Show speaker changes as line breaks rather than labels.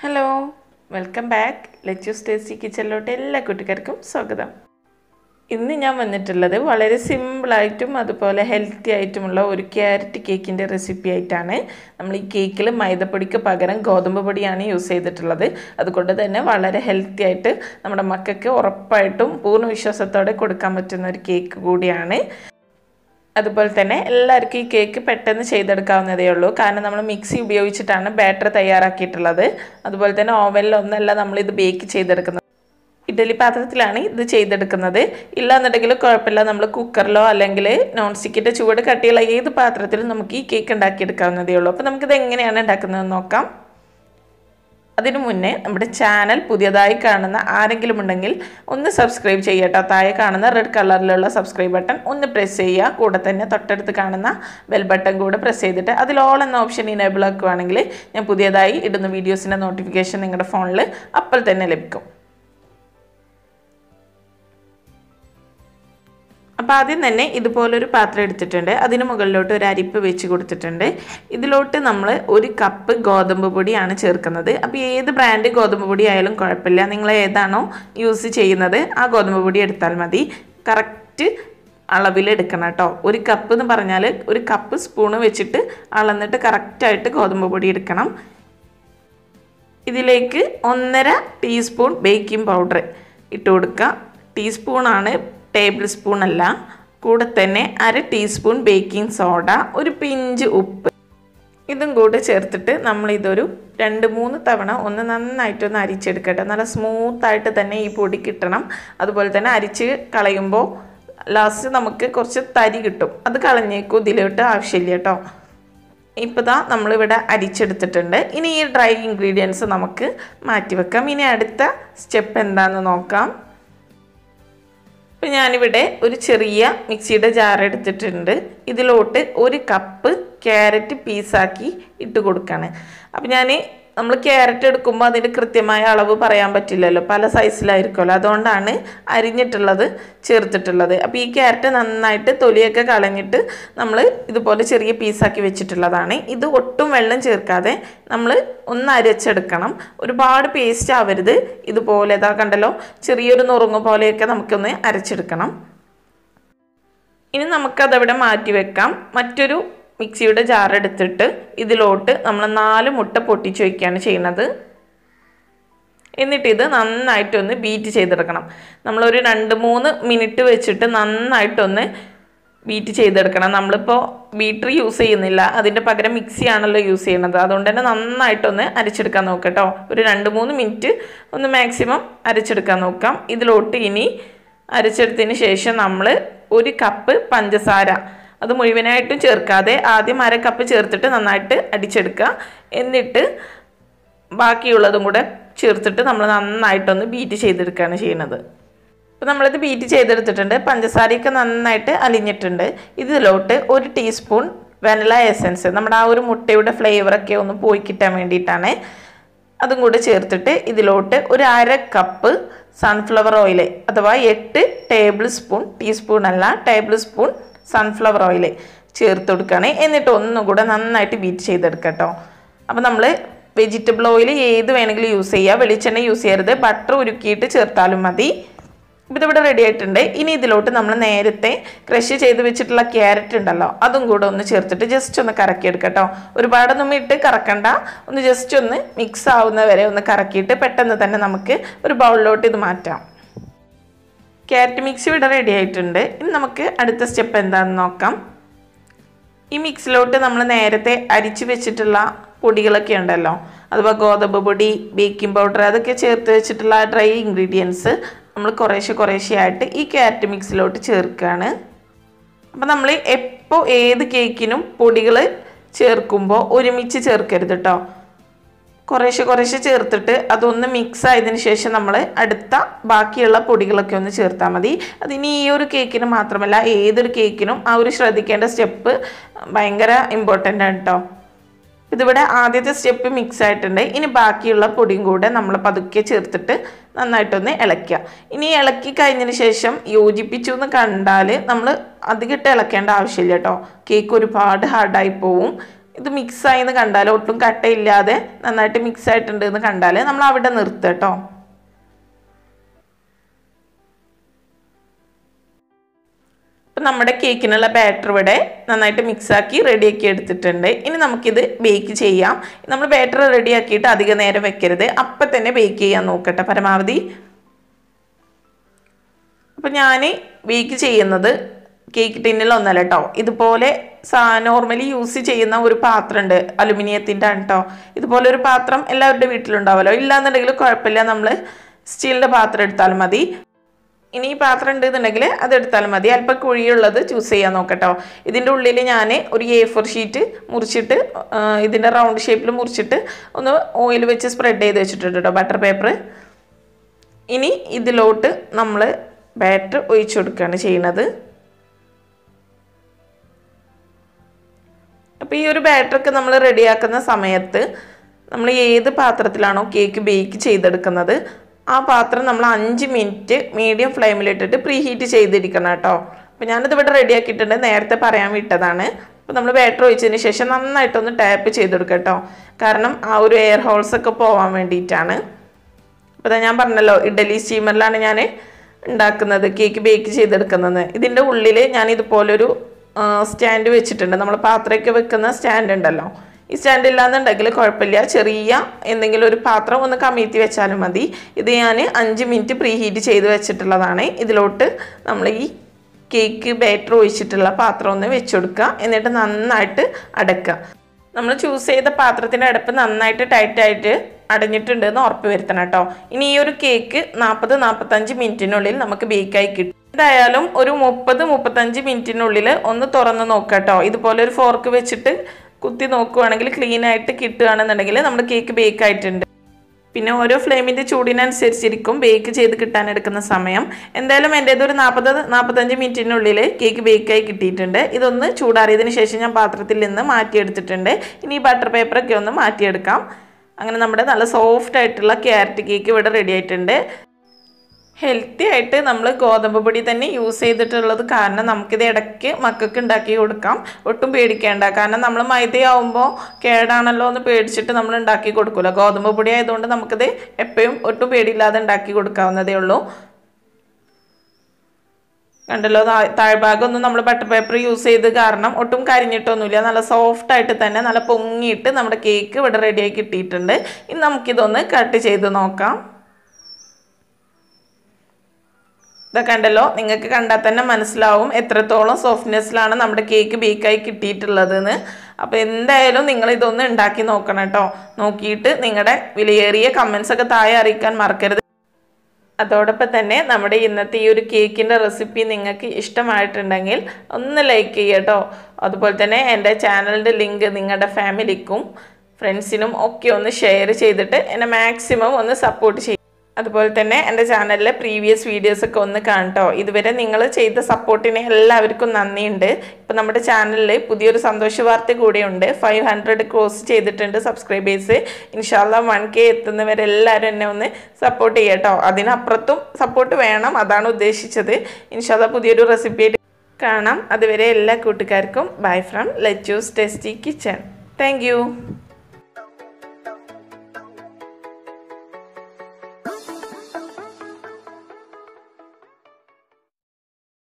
hello welcome back Lechus tasty കിച്ചണിലോട്ട് എല്ലാ കുട്ടിക്കാർക്കും സ്വാഗതം ഇന്ന് ഞാൻ വന്നിട്ടുള്ളത് വളരെ സിമ്പിളായിട്ടും അതുപോലെ ഹെൽത്തി ആയിട്ടുമുള്ള ഒരു ക്യാരറ്റ് കേക്കിൻ്റെ റെസിപ്പി ആയിട്ടാണ് നമ്മൾ ഈ കേക്കിൽ മൈദപ്പൊടിക്ക് പകരം ഗോതമ്പ് പൊടിയാണ് യൂസ് ചെയ്തിട്ടുള്ളത് അതുകൊണ്ട് തന്നെ വളരെ ഹെൽത്തി ആയിട്ട് നമ്മുടെ മക്കൾക്ക് ഉറപ്പായിട്ടും പൂർണ്ണ വിശ്വാസത്തോടെ കൊടുക്കാൻ പറ്റുന്ന ഒരു കേക്ക് കൂടിയാണ് അതുപോലെ തന്നെ എല്ലാവർക്കും ഈ കേക്ക് പെട്ടെന്ന് ചെയ്തെടുക്കാവുന്നതേ ഉള്ളൂ കാരണം നമ്മൾ മിക്സി ഉപയോഗിച്ചിട്ടാണ് ബാറ്റർ തയ്യാറാക്കിയിട്ടുള്ളത് അതുപോലെ തന്നെ ഓവനിലൊന്നല്ല നമ്മളിത് ബേക്ക് ചെയ്തെടുക്കുന്നത് ഇഡലി പാത്രത്തിലാണ് ഇത് ചെയ്തെടുക്കുന്നത് ഇല്ലാന്നുണ്ടെങ്കിൽ കുഴപ്പമില്ല നമ്മൾ കുക്കറിലോ അല്ലെങ്കിൽ നോൺ സ്റ്റിക്കിൻ്റെ ചൂട് കട്ടിയുള്ള ഏത് പാത്രത്തിലും നമുക്ക് ഈ കേക്ക് ഉണ്ടാക്കിയെടുക്കാവുന്നതേ ഉള്ളൂ അപ്പോൾ നമുക്കിത് എങ്ങനെയാണ് ഉണ്ടാക്കുന്നത് നോക്കാം അതിനു മുന്നേ നമ്മുടെ ചാനൽ പുതിയതായി കാണുന്ന ആരെങ്കിലും ഉണ്ടെങ്കിൽ ഒന്ന് സബ്സ്ക്രൈബ് ചെയ്യട്ടോ താഴെ കാണുന്ന റെഡ് കളറിലുള്ള സബ്സ്ക്രൈബ് ബട്ടൺ ഒന്ന് പ്രസ് ചെയ്യുക കൂടെ തന്നെ തൊട്ടടുത്ത് കാണുന്ന ബെൽ ബട്ടൺ കൂടെ പ്രസ് ചെയ്തിട്ട് അതിൽ ഓൾ എന്ന ഓപ്ഷൻ ഇനേബിൾ ആക്കുകയാണെങ്കിൽ ഞാൻ പുതിയതായി ഇടുന്ന വീഡിയോസിൻ്റെ നോട്ടിഫിക്കേഷൻ നിങ്ങളുടെ ഫോണിൽ അപ്പോൾ തന്നെ ലഭിക്കും അപ്പോൾ ആദ്യം തന്നെ ഇതുപോലൊരു പാത്രം എടുത്തിട്ടുണ്ട് അതിന് മുകളിലോട്ട് ഒരു അരിപ്പ് വെച്ച് കൊടുത്തിട്ടുണ്ട് ഇതിലോട്ട് നമ്മൾ ഒരു കപ്പ് ഗോതമ്പ് പൊടിയാണ് ചേർക്കുന്നത് അപ്പോൾ ഏത് ബ്രാൻഡ് ഗോതമ്പ് പൊടി ആയാലും കുഴപ്പമില്ല നിങ്ങൾ ഏതാണോ യൂസ് ചെയ്യുന്നത് ആ ഗോതമ്പ് പൊടി എടുത്താൽ മതി കറക്റ്റ് അളവിൽ എടുക്കണം കേട്ടോ ഒരു കപ്പ് എന്ന് പറഞ്ഞാൽ ഒരു കപ്പ് സ്പൂണ് വെച്ചിട്ട് അളന്നിട്ട് കറക്റ്റായിട്ട് ഗോതമ്പ് പൊടി എടുക്കണം ഇതിലേക്ക് ഒന്നര ടീസ്പൂൺ ബേക്കിംഗ് പൗഡർ ഇട്ട് കൊടുക്കുക ടീസ്പൂണാണ് ടേബിൾ സ്പൂൺ അല്ല കൂടെ തന്നെ അര ടീസ്പൂൺ ബേക്കിംഗ് സോഡ ഒരു പിഞ്ച് ഉപ്പ് ഇതും കൂടെ ചേർത്തിട്ട് നമ്മളിതൊരു രണ്ട് മൂന്ന് തവണ ഒന്ന് നന്നായിട്ടൊന്ന് അരിച്ചെടുക്കട്ടെ നല്ല സ്മൂത്തായിട്ട് തന്നെ ഈ പൊടി കിട്ടണം അതുപോലെ തന്നെ അരിച്ച് കളയുമ്പോൾ ലാസ്റ്റ് നമുക്ക് കുറച്ച് തരി കിട്ടും അത് കളഞ്ഞേക്കും ഇതിലോട്ട് ആവശ്യമില്ല കേട്ടോ ഇപ്പോൾ ദാ നമ്മളിവിടെ അരിച്ചെടുത്തിട്ടുണ്ട് ഇനി ഈ ഡ്രൈ ഇൻഗ്രീഡിയൻസ് നമുക്ക് മാറ്റി വെക്കാം ഇനി അടുത്ത സ്റ്റെപ്പ് എന്താണെന്ന് നോക്കാം ഇപ്പം ഞാനിവിടെ ഒരു ചെറിയ മിക്സിയുടെ ജാർ എടുത്തിട്ടുണ്ട് ഇതിലോട്ട് ഒരു കപ്പ് ക്യാരറ്റ് പീസാക്കി ഇട്ട് കൊടുക്കുകയാണ് അപ്പം ഞാൻ നമ്മൾ ക്യാരറ്റ് എടുക്കുമ്പോൾ അതിൻ്റെ കൃത്യമായ അളവ് പറയാൻ പറ്റില്ലല്ലോ പല സൈസിലായിരിക്കുമല്ലോ അതുകൊണ്ടാണ് അരിഞ്ഞിട്ടുള്ളത് ചേർത്തിട്ടുള്ളത് അപ്പോൾ ഈ ക്യാരറ്റ് നന്നായിട്ട് തൊലിയൊക്കെ കളഞ്ഞിട്ട് നമ്മൾ ഇതുപോലെ ചെറിയ പീസാക്കി വെച്ചിട്ടുള്ളതാണ് ഇത് ഒട്ടും വെള്ളം ചേർക്കാതെ നമ്മൾ ഒന്ന് അരച്ചെടുക്കണം ഒരുപാട് പേസ്റ്റ് ആവരുത് ഇതുപോലെ ഇതാ കണ്ടല്ലോ ചെറിയൊരു നുറുങ്ങ് പോലെയൊക്കെ നമുക്കൊന്ന് അരച്ചെടുക്കണം ഇനി നമുക്കതവിടെ മാറ്റി വെക്കാം മറ്റൊരു മിക്സിയുടെ ജാർ എടുത്തിട്ട് ഇതിലോട്ട് നമ്മൾ നാല് മുട്ട പൊട്ടിച്ച് വയ്ക്കുകയാണ് ചെയ്യുന്നത് എന്നിട്ട് ഇത് നന്നായിട്ടൊന്ന് ബീറ്റ് ചെയ്തെടുക്കണം നമ്മളൊരു രണ്ട് മൂന്ന് മിനിറ്റ് വെച്ചിട്ട് നന്നായിട്ടൊന്ന് ബീറ്റ് ചെയ്തെടുക്കണം നമ്മളിപ്പോൾ ബീറ്റർ യൂസ് ചെയ്യുന്നില്ല അതിൻ്റെ പകരം മിക്സി ആണല്ലോ യൂസ് ചെയ്യുന്നത് അതുകൊണ്ട് തന്നെ നന്നായിട്ടൊന്ന് അരച്ചെടുക്കാൻ നോക്കട്ടോ ഒരു രണ്ട് മൂന്ന് മിനിറ്റ് ഒന്ന് മാക്സിമം അരച്ചെടുക്കാൻ നോക്കാം ഇതിലോട്ട് ഇനി അരച്ചെടുത്തതിന് ശേഷം നമ്മൾ ഒരു കപ്പ് പഞ്ചസാര അത് മുഴുവനായിട്ടും ചേർക്കാതെ ആദ്യം അര കപ്പ് ചേർത്തിട്ട് നന്നായിട്ട് അടിച്ചെടുക്കുക എന്നിട്ട് ബാക്കിയുള്ളതും കൂടെ ചേർത്തിട്ട് നമ്മൾ നന്നായിട്ടൊന്ന് ബീറ്റ് ചെയ്തെടുക്കുകയാണ് ചെയ്യുന്നത് അപ്പോൾ നമ്മളിത് ബീറ്റ് ചെയ്തെടുത്തിട്ടുണ്ട് പഞ്ചസാരയൊക്കെ നന്നായിട്ട് അലിഞ്ഞിട്ടുണ്ട് ഇതിലോട്ട് ഒരു ടീസ്പൂൺ വെനില എസൻസ് നമ്മുടെ ആ ഒരു മുട്ടയുടെ ഫ്ലേവറൊക്കെ ഒന്ന് പോയി കിട്ടാൻ വേണ്ടിയിട്ടാണ് അതും കൂടെ ചേർത്തിട്ട് ഇതിലോട്ട് ഒരു അര കപ്പ് സൺഫ്ലവർ ഓയിൽ അഥവാ എട്ട് ടേബിൾ സ്പൂൺ ടീസ്പൂൺ അല്ല ടേബിൾ സ്പൂൺ സൺഫ്ലവർ ഓയിൽ ചേർത്ത് കൊടുക്കുകയാണ് എന്നിട്ട് ഒന്നും കൂടെ നന്നായിട്ട് ബീറ്റ് ചെയ്തെടുക്കുക കേട്ടോ അപ്പോൾ നമ്മൾ വെജിറ്റബിൾ ഓയിൽ ഏത് വേണമെങ്കിലും യൂസ് ചെയ്യുക വെളിച്ചെണ്ണ യൂസ് ചെയ്യരുത് ബട്ടർ ഉരുക്കിയിട്ട് ചേർത്താലും മതി ഇപ്പോൾ ഇതിവിടെ റെഡി ആയിട്ടുണ്ട് ഇനി ഇതിലോട്ട് നമ്മൾ നേരത്തെ ക്രഷ് ചെയ്ത് വെച്ചിട്ടുള്ള ക്യാരറ്റ് ഉണ്ടല്ലോ അതും കൂടെ ഒന്ന് ചേർത്തിട്ട് ജസ്റ്റ് ഒന്ന് കറക്കിയെടുക്കുക കേട്ടോ ഒരുപാടൊന്നും ഇട്ട് കറക്കണ്ട ഒന്ന് ജസ്റ്റ് ഒന്ന് മിക്സ് ആവുന്ന വരെ ഒന്ന് കറക്കിയിട്ട് പെട്ടെന്ന് തന്നെ നമുക്ക് ഒരു ബൗളിലോട്ട് ഇത് മാറ്റാം ക്യാരറ്റ് മിക്സ് ഇവിടെ റെഡി ആയിട്ടുണ്ട് ഇനി നമുക്ക് അടുത്ത സ്റ്റെപ്പ് എന്താണെന്ന് നോക്കാം ഈ മിക്സിലോട്ട് നമ്മൾ നേരത്തെ അരിച്ച് വെച്ചിട്ടുള്ള പൊടികളൊക്കെ ഉണ്ടല്ലോ അഥവാ ഗോതമ്പ് പൊടി ബേക്കിംഗ് പൗഡർ അതൊക്കെ ചേർത്ത് വെച്ചിട്ടുള്ള ഡ്രൈ ഇൻഗ്രീഡിയൻസ് നമ്മൾ കുറേശ്ശെ കുറേശ്ശെ ആയിട്ട് ഈ ക്യാരറ്റ് മിക്സിലോട്ട് ചേർക്കുകയാണ് അപ്പോൾ നമ്മൾ എപ്പോൾ ഏത് കേക്കിനും പൊടികൾ ചേർക്കുമ്പോൾ ഒരുമിച്ച് ചേർക്കരുത് കേട്ടോ കുറേശ്ശെ കുറേശ്ശെ ചേർത്തിട്ട് അതൊന്ന് മിക്സ് ആയതിനു ശേഷം നമ്മൾ അടുത്ത ബാക്കിയുള്ള പൊടികളൊക്കെ ഒന്ന് ചേർത്താൽ മതി അതിനി ഈ ഒരു കേക്കിന് മാത്രമല്ല ഏതൊരു കേക്കിനും ആ ഒരു ശ്രദ്ധിക്കേണ്ട സ്റ്റെപ്പ് ഭയങ്കര ഇമ്പോർട്ടൻ്റ് ആണ് കേട്ടോ ഇതിവിടെ ആദ്യത്തെ സ്റ്റെപ്പ് മിക്സ് ആയിട്ടുണ്ട് ഇനി ബാക്കിയുള്ള പൊടിയും കൂടെ നമ്മൾ പതുക്കെ ചേർത്തിട്ട് നന്നായിട്ടൊന്ന് ഇളക്കുക ഇനി ഇളക്കി കഴിഞ്ഞതിന് ശേഷം യോജിപ്പിച്ചു എന്ന് കണ്ടാൽ നമ്മൾ അധികം ഇട്ട് ഇളക്കേണ്ട ആവശ്യമില്ല കേട്ടോ കേക്ക് ഒരുപാട് ഹാർഡായി പോവും ഇത് മിക്സായി എന്ന് കണ്ടാൽ ഒട്ടും കട്ടയില്ലാതെ നന്നായിട്ട് മിക്സ് ആയിട്ടുണ്ട് എന്ന് കണ്ടാൽ നമ്മൾ അവിടെ നിർത്തുക കേട്ടോ അപ്പം നമ്മുടെ കേക്കിനുള്ള ബാറ്റർ ഇവിടെ നന്നായിട്ട് മിക്സാക്കി റെഡിയാക്കി എടുത്തിട്ടുണ്ട് ഇനി നമുക്കിത് ബേക്ക് ചെയ്യാം നമ്മൾ ബാറ്റർ റെഡിയാക്കിയിട്ട് അധിക നേരം വെക്കരുത് അപ്പം തന്നെ ബേക്ക് ചെയ്യാൻ നോക്കട്ടെ പരമാവധി അപ്പം ഞാൻ ബേക്ക് ചെയ്യുന്നത് കേക്ക് ടിന്നിലൊന്നല്ല കേട്ടോ ഇതുപോലെ സാ നോർമലി യൂസ് ചെയ്യുന്ന ഒരു പാത്രമുണ്ട് അലുമിനിയത്തിൻ്റെ ആണ് കേട്ടോ ഇതുപോലെ ഒരു പാത്രം എല്ലാവരുടെ വീട്ടിലുണ്ടാവുമല്ലോ ഇല്ലാന്നുണ്ടെങ്കിൽ കുഴപ്പമില്ല നമ്മൾ സ്റ്റീലിൻ്റെ പാത്രം എടുത്താൽ മതി ഇനി ഈ പാത്രം ഉണ്ടെന്നുണ്ടെങ്കിൽ അത് എടുത്താൽ മതി അല്പം കുഴിയുള്ളത് ചൂസ് ചെയ്യാൻ നോക്കട്ടോ ഇതിൻ്റെ ഉള്ളിൽ ഞാൻ ഒരു എ ഫോർ ഷീറ്റ് മുറിച്ചിട്ട് ആ, ഇതിൻ്റെ റൗണ്ട് ഷേപ്പിൽ മുറിച്ചിട്ട് ഒന്ന് ഓയിൽ വെച്ച് സ്പ്രെഡ് ചെയ്ത് വെച്ചിട്ടുണ്ട് കേട്ടോ ബട്ടർ പേപ്പർ ഇനി ഇതിലോട്ട് നമ്മൾ ബാറ്റർ ഒഴിച്ചു കൊടുക്കുകയാണ് ചെയ്യുന്നത് അപ്പോൾ ഈ ഒരു ബാറ്ററൊക്കെ നമ്മൾ റെഡിയാക്കുന്ന സമയത്ത് നമ്മൾ ഏത് പാത്രത്തിലാണോ കേക്ക് ബേക്ക് ചെയ്തെടുക്കുന്നത് ആ പാത്രം നമ്മൾ അഞ്ച് മിനിറ്റ് മീഡിയം ഫ്ലെയിമിലിട്ടിട്ട് പ്രീ ഹീറ്റ് ചെയ്തിരിക്കണം കേട്ടോ അപ്പോൾ ഞാനിത് ഇവിടെ റെഡിയാക്കിയിട്ടുണ്ട് നേരത്തെ പറയാൻ വിട്ടതാണ് അപ്പോൾ നമ്മൾ ബാറ്റർ ഒഴിച്ചതിന് ശേഷം നന്നായിട്ടൊന്ന് ടാപ്പ് ചെയ്തെടുക്കുക കേട്ടോ കാരണം ആ ഒരു എയർ ഹോൾസ് ഒക്കെ പോകാൻ വേണ്ടിയിട്ടാണ് അപ്പോൾ ഇതാ ഞാൻ പറഞ്ഞല്ലോ ഇഡലി സ്റ്റീമറിലാണ് ഞാൻ ഉണ്ടാക്കുന്നത് കേക്ക് ബേക്ക് ചെയ്തെടുക്കുന്നത് ഇതിൻ്റെ ഉള്ളിൽ ഞാൻ ഇതുപോലൊരു സ്റ്റാൻഡ് വെച്ചിട്ടുണ്ട് നമ്മൾ പാത്രമൊക്കെ വെക്കുന്ന സ്റ്റാൻഡ് ഉണ്ടല്ലോ ഈ സ്റ്റാൻഡ് ഇല്ലാന്നുണ്ടെങ്കിൽ കുഴപ്പമില്ല ചെറിയ എന്തെങ്കിലും ഒരു പാത്രം ഒന്ന് കമഴ്ത്തി വെച്ചാലും മതി ഇത് ഞാൻ അഞ്ച് മിനിറ്റ് പ്രീ ഹീറ്റ് ചെയ്ത് വെച്ചിട്ടുള്ളതാണ് ഇതിലോട്ട് നമ്മൾ ഈ കേക്ക് ബാറ്റർ ഒഴിച്ചിട്ടുള്ള പാത്രം ഒന്ന് വെച്ച് കൊടുക്കുക എന്നിട്ട് നന്നായിട്ട് അടക്കുക നമ്മൾ ചൂസ് ചെയ്ത പാത്രത്തിൻ്റെ അടപ്പ് നന്നായിട്ട് ടൈറ്റായിട്ട് അടഞ്ഞിട്ടുണ്ട് എന്ന് ഉറപ്പ് വരുത്തണം കേട്ടോ ഇനി ഈ ഒരു കേക്ക് നാൽപ്പത് നാൽപ്പത്തഞ്ച് മിനിറ്റിനുള്ളിൽ നമുക്ക് ബേക്കായി കിട്ടും എന്തായാലും ഒരു മുപ്പത് മുപ്പത്തഞ്ച് മിനിറ്റിനുള്ളിൽ ഒന്ന് തുറന്ന് നോക്കാം കേട്ടോ ഇതുപോലെ ഒരു ഫോർക്ക് വെച്ചിട്ട് കുത്തി നോക്കുവാണെങ്കിൽ ക്ലീൻ ആയിട്ട് കിട്ടുകയാണെന്നുണ്ടെങ്കിൽ നമ്മുടെ കേക്ക് ബേക്ക് ആയിട്ടുണ്ട് പിന്നെ ഓരോ ഫ്ലെയിമിൻ്റെ ചൂടിനനുസരിച്ചിരിക്കും ബേക്ക് ചെയ്ത് കിട്ടാൻ എടുക്കുന്ന സമയം എന്തായാലും എൻ്റേത് ഒരു നാൽപ്പത് നാൽപ്പത്തഞ്ച് മിനിറ്റിനുള്ളിൽ കേക്ക് ബേക്കായി കിട്ടിയിട്ടുണ്ട് ഇതൊന്ന് ചൂടാറിയതിന് ശേഷം ഞാൻ പാത്രത്തിൽ നിന്ന് മാറ്റിയെടുത്തിട്ടുണ്ട് ഇനി ഈ ബട്ടർ പേപ്പറൊക്കെ ഒന്ന് മാറ്റിയെടുക്കാം അങ്ങനെ നമ്മുടെ നല്ല സോഫ്റ്റ് ആയിട്ടുള്ള ക്യാരറ്റ് കേക്ക് ഇവിടെ റെഡി ആയിട്ടുണ്ട് ഹെൽത്തി ആയിട്ട് നമ്മൾ ഗോതമ്പ് പൊടി തന്നെ യൂസ് ചെയ്തിട്ടുള്ളത് കാരണം നമുക്കിത് ഇടയ്ക്ക് മക്കൾക്ക് ഉണ്ടാക്കി കൊടുക്കാം ഒട്ടും പേടിക്കേണ്ട കാരണം നമ്മൾ മൈദയാവുമ്പോൾ കേടാണല്ലോ എന്ന് പേടിച്ചിട്ട് നമ്മൾ ഉണ്ടാക്കി കൊടുക്കില്ല ഗോതമ്പ് പൊടി ആയതുകൊണ്ട് നമുക്കിത് എപ്പോഴും ഒട്ടും പേടിയില്ലാതെ ഉണ്ടാക്കി കൊടുക്കാവുന്നതേ ഉള്ളൂ കണ്ടല്ലോ താ- താഴ്ഭാഗമൊന്നും നമ്മൾ ബട്ടർ പേപ്പർ യൂസ് ചെയ്ത് കാരണം ഒട്ടും കരിഞ്ഞിട്ടൊന്നുമില്ല നല്ല സോഫ്റ്റ് ആയിട്ട് തന്നെ നല്ല പൊങ്ങിയിട്ട് നമ്മുടെ കേക്ക് ഇവിടെ റെഡിയായി കിട്ടിയിട്ടുണ്ട് ഇനി നമുക്കിതൊന്ന് കട്ട് ചെയ്ത് നോക്കാം ഇതൊക്കെ കണ്ടല്ലോ നിങ്ങൾക്ക് കണ്ടാൽ തന്നെ മനസ്സിലാവും എത്രത്തോളം സോഫ്റ്റ്നെസ്സിലാണ് നമ്മുടെ കേക്ക് ബേക്കായി കിട്ടിയിട്ടുള്ളതെന്ന് അപ്പോൾ എന്തായാലും നിങ്ങൾ ഇതൊന്ന് ഉണ്ടാക്കി നോക്കണം കേട്ടോ നോക്കിയിട്ട് നിങ്ങളുടെ വിലയേറിയ കമൻസ് ഒക്കെ താഴെ അറിയിക്കാൻ മറക്കരുത് അതോടൊപ്പം തന്നെ നമ്മുടെ ഇന്നത്തെ ഈ ഒരു കേക്കിൻ്റെ റെസിപ്പി നിങ്ങൾക്ക് ഇഷ്ടമായിട്ടുണ്ടെങ്കിൽ ഒന്ന് ലൈക്ക് ചെയ്യുക കേട്ടോ അതുപോലെ തന്നെ എൻ്റെ ചാനലിൻ്റെ ലിങ്ക് നിങ്ങളുടെ ഫാമിലിക്കും ഫ്രണ്ട്സിനും ഒക്കെ ഒന്ന് ഷെയർ ചെയ്തിട്ട് എന്നെ മാക്സിമം ഒന്ന് സപ്പോർട്ട് ചെയ്യും അതുപോലെ തന്നെ എൻ്റെ ചാനലിലെ പ്രീവിയസ് വീഡിയോസൊക്കെ ഒന്ന് കാണട്ടോ ഇതുവരെ നിങ്ങൾ ചെയ്ത സപ്പോർട്ടിന് എല്ലാവർക്കും നന്ദിയുണ്ട് ഇപ്പം നമ്മുടെ ചാനലിൽ പുതിയൊരു സന്തോഷ വാർത്ത കൂടെയുണ്ട് ഫൈവ് ഹൺഡ്രഡ് ക്രോസ് ചെയ്തിട്ടുണ്ട് സബ്സ്ക്രൈബേഴ്സ് ഇൻഷാല്ല വൺ കെ എത്തുന്നവരെ എല്ലാവരും എന്നെ ഒന്ന് സപ്പോർട്ട് ചെയ്യട്ടോ അതിനപ്പുറത്തും സപ്പോർട്ട് വേണം അതാണ് ഉദ്ദേശിച്ചത് ഇൻഷാല്ല പുതിയൊരു റെസിപ്പി കാണാം അതുവരെ എല്ലാ കൂട്ടുകാർക്കും bye from Lechus tasty kitchen thank